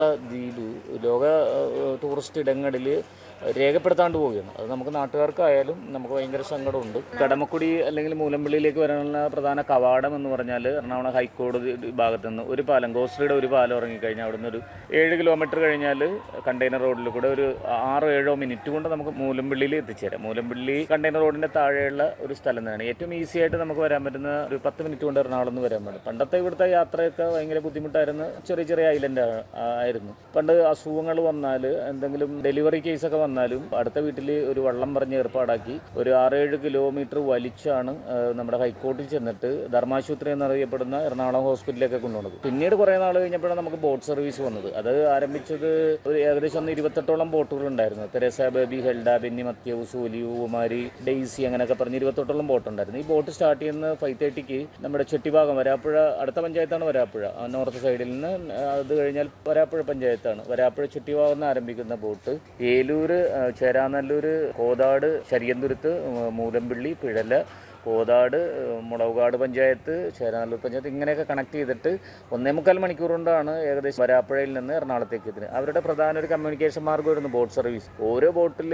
ദ്വീപ് ലോക ഏഹ്, ടൂറിസ്റ്റ് ഇടങ്ങളിൽ രേഖപ്പെടുത്താണ്ട് പോവുകയാണ് അത് നമുക്ക് നാട്ടുകാർക്കായാലും നമുക്ക് ഭയങ്കര സങ്കടമുണ്ട് കടമക്കുടി അല്ലെങ്കിൽ മൂലമ്പള്ളിയിലേക്ക് വരാനുള്ള പ്രധാന കവാടം എന്ന് പറഞ്ഞാൽ എറണാകുളം ഹൈക്കോടതി ഭാഗത്ത് നിന്ന് ഒരു പാലം ഗോശ്രീയുടെ ഒരു പാലം ഇറങ്ങിക്കഴിഞ്ഞാൽ അവിടുന്ന് ഒരു ഏഴ് കിലോമീറ്റർ കഴിഞ്ഞാൽ കണ്ടെയ്നർ റോഡിൽ കൂടെ ഒരു ആറോ ഏഴോ മിനിറ്റ് കൊണ്ട് നമുക്ക് മൂലമ്പള്ളിയിൽ എത്തിച്ചേരാം മൂലമ്പള്ളി കണ്ടെയ്നർ റോഡിന്റെ താഴെയുള്ള ഒരു സ്ഥലം തന്നെയാണ് ഏറ്റവും ഈസി ആയിട്ട് നമുക്ക് വരാൻ പറ്റുന്ന ഒരു പത്ത് മിനിറ്റ് കൊണ്ട് എറണാകുളം നിന്ന് വരാൻ പറ്റും പണ്ടത്തെ ഇവിടുത്തെ യാത്രയൊക്കെ ഭയങ്കര ബുദ്ധിമുട്ടായിരുന്നു ചെറിയ ചെറിയ ഐലൻഡ് ആയിരുന്നു പണ്ട് അസുഖങ്ങൾ വന്നാൽ എന്തെങ്കിലും ഡെലിവറി കേസൊക്കെ വന്നാലും അടുത്ത വീട്ടിൽ ഒരു വള്ളം പറഞ്ഞ് ഏർപ്പാടാക്കി ഒരു ആറേഴ് കിലോമീറ്റർ വലിച്ചാണ് ആ, നമ്മുടെ ഹൈക്കോർട്ടിൽ ചെന്നിട്ട് ധർമാശുപത്രി എന്നറിയപ്പെടുന്ന എറണാകുളം ഹോസ്പിറ്റലിലേക്ക് കൊണ്ടുപോകുന്നത് പിന്നീട് കുറേ നാൾ കഴിഞ്ഞപ്പോഴാണ് നമുക്ക് ബോട്ട് സർവീസ് വന്നത് അത് ആരംഭിച്ചത് ഒരു ഏകദേശം ഒന്ന് ഇരുപത്തെട്ടോളം ബോട്ടുകൾ ഉണ്ടായിരുന്നു Teresa Baby Hilda Benny Mathew സൂലിയു കുമാരി ഡെയ്സി അങ്ങനെയൊക്കെ പറഞ്ഞ് ഇരുപത്തെട്ടോളം ബോട്ട് ഉണ്ടായിരുന്നു ഈ ബോട്ട് സ്റ്റാർട്ട് ചെയ്യുന്ന ഫൈവ് തേർട്ടിക്ക് നമ്മുടെ ചെട്ടിഭാഗം വരാപ്പുഴ അടുത്ത പഞ്ചായത്താണ് വരാപ്പുഴ ആ നോർത്ത് സൈഡിൽ നിന്ന് അത് കഴിഞ്ഞാൽ വരാപ്പുഴ പഞ്ചായത്താണ് വരാപ്പുഴ ചെട്ടിഭാഗം നിന്ന് ആരംഭിക്കുന്ന ബോട്ട് ഏലൂര് ആ, ചേരാനല്ലൂര് കോതാട് ശരിയന്തുരുത്ത് മൂലമ്പിള്ളി പിഴല കോതാട് മുളവുകാട് പഞ്ചായത്ത് ചേരാനല്ലൂർ പഞ്ചായത്ത് ഇങ്ങനെയൊക്കെ കണക്ട് ചെയ്തിട്ട് ഒന്നേ മുക്കാൽ മണിക്കൂർ കൊണ്ടാണ് ഏകദേശം വരാപ്പുഴയിൽ നിന്ന് എറണാകുളത്തേക്ക് എത്തുന്നത് അവരുടെ പ്രധാന ഒരു കമ്മ്യൂണിക്കേഷൻ മാർഗ്ഗമായിരുന്നു ബോട്ട് സർവീസ് ഓരോ ബോട്ടിൽ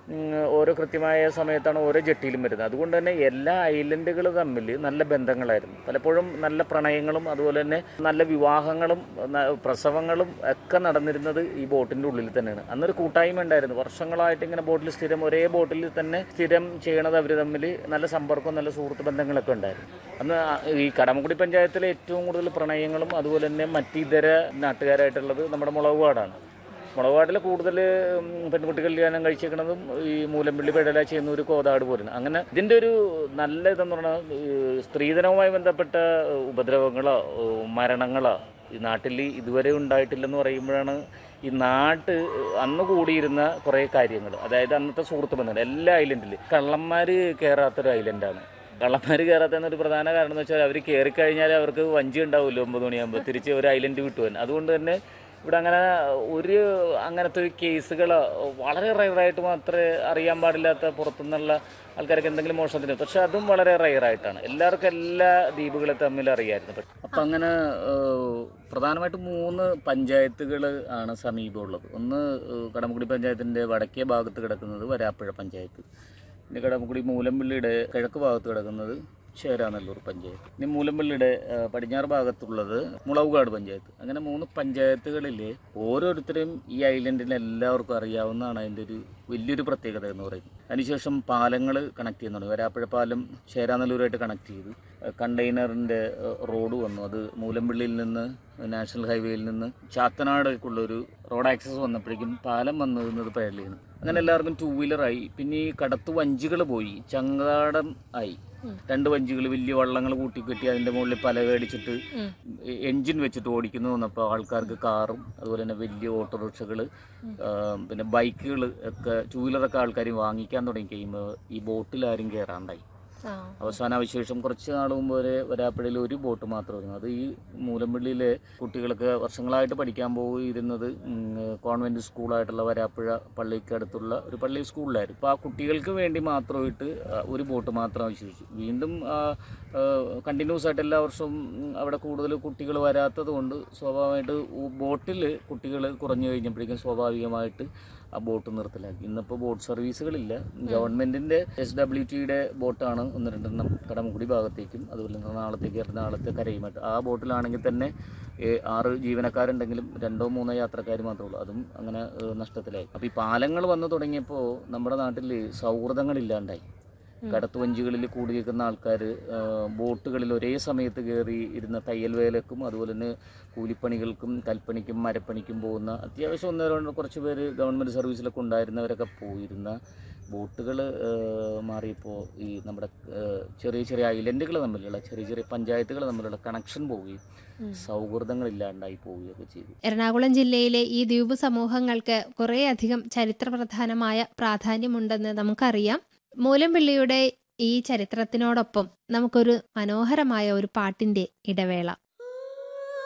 ഓരോ കൃത്യമായ സമയത്താണ് ഓരോ ജെട്ടിയിലും വരുന്നത് അതുകൊണ്ട് തന്നെ എല്ലാ ഐലൻഡുകൾ തമ്മിൽ നല്ല ബന്ധങ്ങളായിരുന്നു പലപ്പോഴും നല്ല പ്രണയങ്ങളും അതുപോലെ തന്നെ നല്ല വിവാഹങ്ങളും ന- പ്രസവങ്ങളും ഒക്കെ നടന്നിരുന്നത് ഈ ബോട്ടിൻ്റെ ഉള്ളിൽ തന്നെയാണ് അന്നൊരു കൂട്ടായ്മ ഉണ്ടായിരുന്നു വർഷങ്ങളായിട്ട് ഇങ്ങനെ ബോട്ടിൽ സ്ഥിരം ഒരേ ബോട്ടിൽ തന്നെ സ്ഥിരം ചെയ്യണത് അവർ തമ്മിൽ നല്ല സമ്പർക്കവും നല്ല സുഹൃത്ത് ബന്ധങ്ങളൊക്കെ ഉണ്ടായിരുന്നു അന്ന് ആ- ഈ കടമക്കുടി പഞ്ചായത്തിലെ ഏറ്റവും കൂടുതൽ പ്രണയങ്ങളും അതുപോലെ തന്നെ മറ്റിതര നാട്ടുകാരായിട്ടുള്ളത് നമ്മുടെ മുളകുപാടാണ് മുളകുപാടിൽ കൂടുതൽ പെൺകുട്ടി കല്യാണം കഴിച്ചേക്കണതും ഈ മൂലമ്പിള്ളി പെടല ചെയ്യുന്ന ഒരു കോതാട് പോലെയാണ് അങ്ങനെ ഇതിൻ്റെ ഒരു നല്ല ഇതെന്ന് പറഞ്ഞാൽ ഈ സ്ത്രീധനവുമായി ബന്ധപ്പെട്ട ഉപദ്രവങ്ങളോ മരണങ്ങളോ ഈ നാട്ടിൽ ഇതുവരെ ഉണ്ടായിട്ടില്ലെന്ന് പറയുമ്പോഴാണ് ഈ നാട്ട് അന്ന് കൂടിയിരുന്ന കുറേ കാര്യങ്ങൾ അതായത് അന്നത്തെ സുഹൃത്ത് ബന്ധങ്ങൾ എല്ലാ ഐലൻഡിലും കള്ളന്മാർ കയറാത്തൊരു ഐലൻഡാണ് കള്ളന്മാർ കയറാത്തതിന് ഒരു പ്രധാന കാരണം എന്ന് വെച്ചാൽ അവർ കയറിക്കഴിഞ്ഞാൽ അവർക്ക് വഞ്ചി ഉണ്ടാവില്ല ഒമ്പത് മണിയാകുമ്പോൾ തിരിച്ച് ഒരു ഐലൻഡ് വിട്ടുവൻ അതുകൊണ്ട് തന്നെ ഇവിടെ അങ്ങനെ ഒരു അങ്ങനത്തെ ഒരു കേസുകൾ വളരെ റയറായിട്ട് മാത്രമേ അറിയാൻ പാടില്ലാത്ത പുറത്തുനിന്നുള്ള ആൾക്കാർക്ക് എന്തെങ്കിലും മോഷണത്തിന് പക്ഷെ അതും വളരെ റയറായിട്ടാണ് എല്ലാവർക്കും എല്ലാ ദ്വീപുകളെ തമ്മിൽ അറിയായിരുന്നു അപ്പം അങ്ങനെ ഏഹ്, പ്രധാനമായിട്ടും മൂന്ന് പഞ്ചായത്തുകൾ ആണ് സമീപമുള്ളത് ഒന്ന് ഏഹ്, കടമുക്കുടി പഞ്ചായത്തിൻ്റെ വടക്കേ ഭാഗത്ത് കിടക്കുന്നത് വരാപ്പുഴ പഞ്ചായത്ത് പിന്നെ കടമുക്കുടി മൂലമ്പള്ളിയുടെ കിഴക്ക് ഭാഗത്ത് കിടക്കുന്നത് ചേരാനല്ലൂർ പഞ്ചായത്ത് ഇനി മൂലമ്പള്ളിയുടെ ആ, പടിഞ്ഞാറ് ഭാഗത്തുള്ളത് മുളവുകാട് പഞ്ചായത്ത് അങ്ങനെ മൂന്ന് പഞ്ചായത്തുകളിൽ ഓരോരുത്തരും ഈ ഐലൻഡിന് എല്ലാവർക്കും അറിയാവുന്നതാണ് അതിൻ്റെ ഒരു വലിയൊരു പ്രത്യേകത എന്ന് പറയുന്നത് അതിനുശേഷം പാലങ്ങൾ കണക്ട് ചെയ്യുന്നുണ്ട് വരാപ്പുഴ പാലം ചേരാനല്ലൂരായിട്ട് കണക്ട് ചെയ്തു കണ്ടെയ്നറിൻ്റെ റോഡ് വന്നു അത് മൂലമ്പള്ളിയിൽ നിന്ന് നാഷണൽ ഹൈവേയിൽ നിന്ന് ചാത്തനാടേക്കുള്ളൊരു റോഡ് ആക്സസ് വന്നപ്പോഴേക്കും പാലം വന്നിരുന്നത് പേരളിയാണ് അങ്ങനെ എല്ലാവർക്കും ടൂ വീലറായി പിന്നെ ഈ കടത്ത് വഞ്ചികൾ പോയി ചങ്ങാടം ആയി രണ്ട് വഞ്ചികൾ വലിയ വള്ളങ്ങൾ കൂട്ടിക്കെട്ടി അതിൻ്റെ മുകളിൽ പല മേടിച്ചിട്ട് എൻജിൻ വെച്ചിട്ട് ഓടിക്കുന്നു വന്നപ്പോൾ ആൾക്കാർക്ക് കാറും അതുപോലെ തന്നെ വലിയ ഓട്ടോറിക്ഷകൾ പിന്നെ ബൈക്കുകൾ ഒക്കെ ടൂ വീലറൊക്കെ ആൾക്കാർ വാങ്ങിക്കാൻ തുടങ്ങി കഴിയുമ്പോൾ ഈ ബോട്ടിൽ ആരും കയറാണ്ടായി ആ അവസാന അവശേഷം കുറച്ച് നാൾ മുമ്പ് വരെ വരാപ്പുഴയിൽ ഒരു ബോട്ട് മാത്രമായിരുന്നു അത് ഈ മൂലമ്പള്ളിയിലെ കുട്ടികൾക്ക് വർഷങ്ങളായിട്ട് പഠിക്കാൻ പോയിരുന്നത് ഉം, കോൺവെന്റ് സ്കൂളായിട്ടുള്ള വരാപ്പുഴ പള്ളിക്ക് അടുത്തുള്ള ഒരു പള്ളി സ്കൂളിലായിരുന്നു അപ്പോൾ ആ കുട്ടികൾക്ക് വേണ്ടി മാത്രമായിട്ട് ആ, ഒരു ബോട്ട് മാത്രം അവശേഷിച്ചു വീണ്ടും കണ്ടിന്യൂസ് ആയിട്ട് എല്ലാ വർഷവും ഉം, അവിടെ കൂടുതൽ കുട്ടികൾ വരാത്തത് കൊണ്ട് സ്വാഭാവികമായിട്ട് ബോട്ടിൽ കുട്ടികൾ കുറഞ്ഞു കഴിഞ്ഞപ്പോഴേക്കും സ്വാഭാവികമായിട്ട് ആ ബോട്ട് നിർത്തലാക്കി ഇന്നിപ്പോൾ ബോട്ട് സർവീസുകളില്ല ഗവൺമെന്റിന്റെ എസ് ഡബ്ല്യു ടിയുടെ ബോട്ടാണ് ഒന്ന് രണ്ടെണ്ണം കടമുകുടി ഭാഗത്തേക്കും അതുപോലെ എറണാകുളത്തേക്ക് എറണാകുളത്തെ കരയുമായിട്ട് ആ ബോട്ടിലാണെങ്കിൽ തന്നെ ഏ, ആറ് ജീവനക്കാരുണ്ടെങ്കിലും രണ്ടോ മൂന്നോ യാത്രക്കാർ മാത്രമേ ഉള്ളൂ അതും അങ്ങനെ ഏ, നഷ്ടത്തിലായി അപ്പോൾ ഈ പാലങ്ങൾ വന്നു തുടങ്ങിയപ്പോൾ നമ്മുടെ നാട്ടിൽ സൗഹൃദങ്ങളില്ലാണ്ടായി കടത്ത് വഞ്ചികളിൽ കൂടി നിൽക്കുന്ന ആൾക്കാർ ബോട്ടുകളിൽ ഒരേ സമയത്ത് കയറി ഇരുന്ന തയ്യൽ വേലക്കും അതുപോലെ തന്നെ കൂലിപ്പണികൾക്കും കൽപ്പണിക്കും മരപ്പണിക്കും പോകുന്ന അത്യാവശ്യം ഒന്നോ രണ്ടോ കുറച്ച് പേര് ഗവൺമെൻറ് സർവീസിലൊക്കെ ഉണ്ടായിരുന്നവരൊക്കെ പോയിരുന്ന ബോട്ടുകൾ മാറിയപ്പോൾ ഈ നമ്മുടെ ഏഹ്, ചെറിയ ചെറിയ ഐലൻഡുകൾ തമ്മിലുള്ള ചെറിയ ചെറിയ പഞ്ചായത്തുകൾ തമ്മിലുള്ള കണക്ഷൻ പോവുകയും സൗഹൃദങ്ങളില്ലാണ്ടായി പോവുകയൊക്കെ ചെയ്തു എറണാകുളം ജില്ലയിലെ ഈ ദ്വീപ് സമൂഹങ്ങൾക്ക് കുറേയധികം ചരിത്രപ്രധാനമായ പ്രാധാന്യമുണ്ടെന്ന് നമുക്കറിയാം മൂലംപിള്ളിയുടെ ഈ ചരിത്രത്തിനോടൊപ്പം നമുക്കൊരു മനോഹരമായ ഒരു പാട്ടിന്റെ ഇടവേള